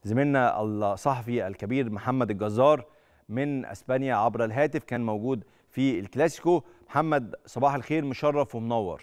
زميلنا الصحفي الكبير محمد الجزار من اسبانيا عبر الهاتف كان موجود في الكلاسيكو محمد صباح الخير مشرف ومنور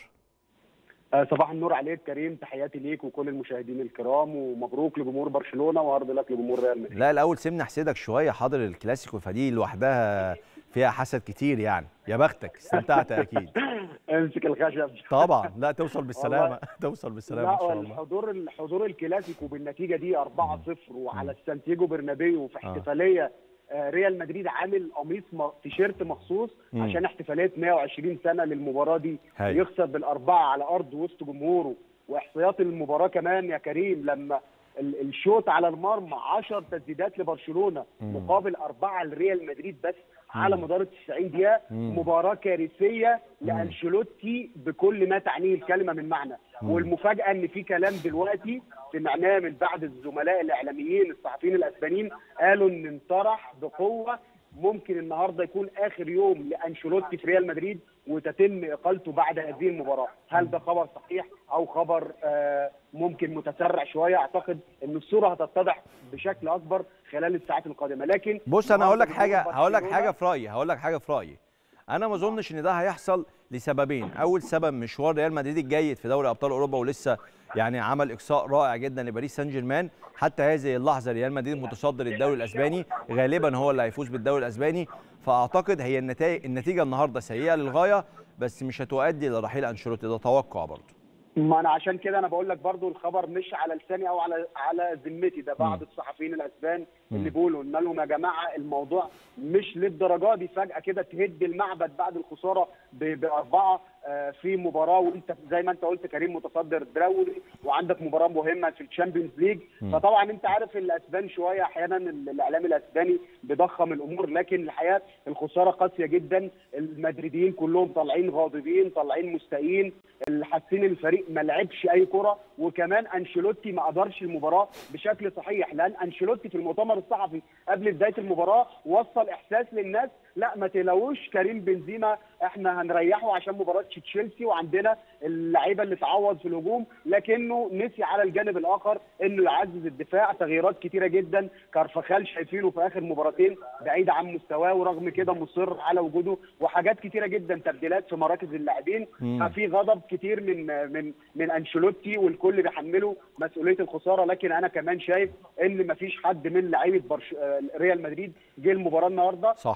آه، صباح النور عليك كريم تحياتي ليك وكل المشاهدين الكرام ومبروك لجمهور برشلونه وعرض لك لجمهور ريال مدريد لا الاول سيبني احسدك شويه حاضر الكلاسيكو فدي لوحدها فيها حسد كتير يعني يا بختك استمتعت اكيد امسك الخشب طبعا لا توصل بالسلامه والله. توصل بالسلامه ان لا شاء الله الحضور الحضور الكلاسيكو بالنتيجه دي 4-0 وعلى السانتياغو برنابيو في آه. احتفاليه آه، ريال مدريد عامل قميص م- تيشيرت مخصوص مم. عشان احتفاليه 120 سنه للمباراه دي هاي. يخسر بالاربعه على ارض وسط جمهوره واحصائيات المباراه كمان يا كريم لما ال- الشوط على المرمى 10 تسديدات لبرشلونه مم. مقابل اربعه لريال مدريد بس على مم. مدار ال 90 دقيقه مم. مباراه كارثيه مم. لانشيلوتي بكل ما تعنيه الكلمه من معنى مم. والمفاجاه ان في كلام دلوقتي سمعناه من بعض الزملاء الاعلاميين الصحفيين الاسبانيين قالوا ان انطرح بقوه ممكن النهارده يكون اخر يوم لانشيلوتي في ريال مدريد وتتم اقالته بعد هذه المباراه، هل ده خبر صحيح او خبر آه ممكن متسرع شويه؟ اعتقد ان الصوره هتتضح بشكل اكبر خلال الساعات القادمه، لكن بص انا هقول لك النهاردة حاجه جمهور هقول لك برشلونة- حاجه في رايي هقول لك حاجه في رايي انا ما اظنش ان ده هيحصل لسببين اول سبب مشوار ريال مدريد الجيد في دوري ابطال اوروبا ولسه يعني عمل اقصاء رائع جدا لباريس سان جيرمان حتى هذه اللحظه ريال مدريد متصدر الدوري الاسباني غالبا هو اللي هيفوز بالدوري الاسباني فاعتقد هي النتائج النتيجه النهارده سيئه للغايه بس مش هتؤدي لرحيل انشيلوتي ده توقع برضه ما انا عشان كده انا بقول لك برضو الخبر مش على لساني او على على ذمتي ده بعض مم. الصحفيين الاسبان مم. اللي بيقولوا قلنا لهم يا جماعه الموضوع مش للدرجه دي فجاه كده تهد المعبد بعد الخساره ب- باربعه آه، في مباراه وانت زي ما انت قلت كريم متصدر الدوري وعندك مباراه مهمه في الشامبيونز ليج مم. فطبعا انت عارف الاسبان شويه احيانا ال- الاعلام الاسباني بيضخم الامور لكن الحقيقه الخساره قاسيه جدا المدريديين كلهم طالعين غاضبين طالعين مستائين اللي حاسين الفريق ما لعبش اي كره وكمان انشيلوتي ما ادارش المباراه بشكل صحيح لان انشيلوتي في المؤتمر الصحفي قبل بدايه المباراه وصل احساس للناس لا ما تقلقوش كريم بنزيما احنا هنريحه عشان مباراه تشيلسي وعندنا اللعيبه اللي تعوض في الهجوم لكنه نسي على الجانب الاخر انه يعزز الدفاع تغييرات كتيره جدا كارفخال شايفينه في اخر مباراتين بعيد عن مستواه ورغم كده مصر على وجوده وحاجات كتيره جدا تبديلات في مراكز اللاعبين مم. ففي غضب كتير من من من انشيلوتي والكل بيحمله مسؤوليه الخساره لكن انا كمان شايف ان مفيش حد من لعيبه برش... آه، ريال مدريد جه المباراه النهارده صح.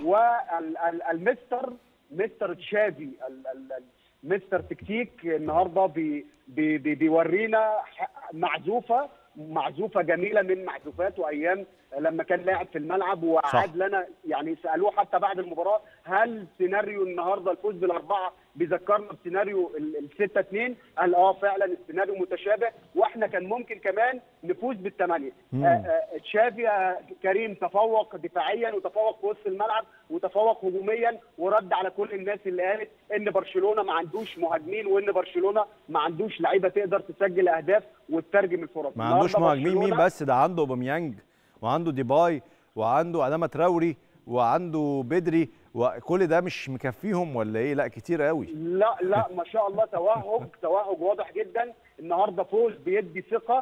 والمستر مستر تشافي ال- ال- ال- مستر تكتيك النهارده بي بي بي بيورينا ح- معزوفه معزوفه جميله من معزوفاته ايام لما كان لاعب في الملعب وقعد لنا يعني سالوه حتى بعد المباراه هل سيناريو النهارده الفوز بالاربعه بيذكرنا بسيناريو ال 6 2 قال اه فعلا السيناريو متشابه واحنا كان ممكن كمان نفوز بالثمانيه مم. آه، آه، تشافي آه، كريم تفوق دفاعيا وتفوق في وسط الملعب وتفوق هجوميا ورد على كل الناس اللي قالت ان برشلونه ما عندوش مهاجمين وان برشلونه ما عندوش لعيبه تقدر تسجل اهداف وتترجم الفرص ما عندوش النهاردة مهاجمين مين برشلونة- بس ده عنده اوباميانج وعنده ديباي وعنده ادامه تراوري وعنده بدري وكل ده مش مكفيهم ولا ايه لا كتير قوي لا لا ما شاء الله توهج توهج واضح جدا النهارده فوز بيدي ثقه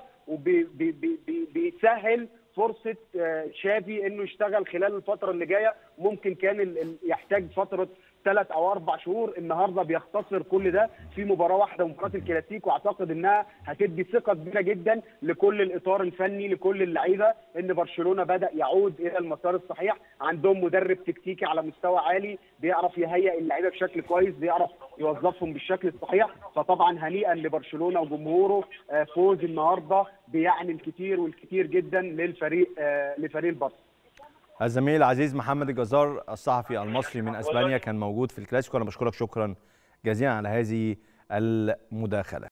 وبيسهل فرصه آه، شافي انه يشتغل خلال الفتره اللي جايه ممكن كان ال- ال- يحتاج فتره ثلاث او اربع شهور النهارده بيختصر كل ده في مباراه واحده مباراه الكلاسيكو واعتقد انها هتدي ثقه كبيره جدا لكل الاطار الفني لكل اللعيبه ان برشلونه بدا يعود الى المسار الصحيح عندهم مدرب تكتيكي على مستوى عالي بيعرف يهيئ اللعيبه بشكل كويس بيعرف يوظفهم بالشكل الصحيح فطبعا هنيئا لبرشلونه وجمهوره آه، فوز النهارده بيعني الكثير والكثير جدا للفريق آه، لفريق البارسا الزميل العزيز محمد الجزار الصحفي المصري من اسبانيا كان موجود في الكلاسيكو انا بشكرك شكرا جزيلا على هذه المداخله